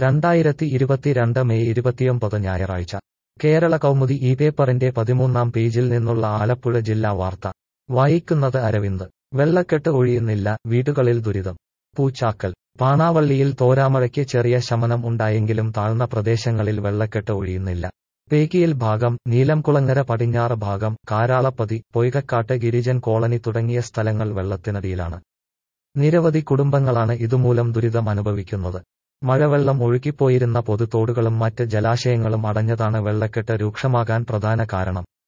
രണ്ടായിരത്തി ഇരുപത്തിരണ്ട് മെയ് ഇരുപത്തിയൊമ്പത് ഞായറാഴ്ച കേരള കൗമുദി ഈ പേപ്പറിന്റെ പതിമൂന്നാം പേജിൽ നിന്നുള്ള ആലപ്പുഴ ജില്ലാ വാർത്ത വായിക്കുന്നത് അരവിന്ദ് വെള്ളക്കെട്ട് ഒഴിയുന്നില്ല വീടുകളിൽ ദുരിതം പൂച്ചാക്കൽ പാണാവള്ളിയിൽ തോരാമഴയ്ക്ക് ചെറിയ ശമനം ഉണ്ടായെങ്കിലും താഴ്ന്ന പ്രദേശങ്ങളിൽ വെള്ളക്കെട്ട് ഒഴിയുന്നില്ല പേക്കിയിൽ ഭാഗം നീലംകുളങ്ങര പടിഞ്ഞാറ് ഭാഗം കാരാളപ്പതി പൊയ്കക്കാട്ട് ഗിരിജൻ കോളനി തുടങ്ങിയ സ്ഥലങ്ങൾ വെള്ളത്തിനടിയിലാണ് നിരവധി കുടുംബങ്ങളാണ് ഇതുമൂലം ദുരിതം അനുഭവിക്കുന്നത് മഴവെള്ളം ഒഴുകിപ്പോയിരുന്ന പൊതുതോടുകളും മറ്റ് ജലാശയങ്ങളും അടഞ്ഞതാണ് വെള്ളക്കെട്ട് രൂക്ഷമാകാൻ പ്രധാന കാരണം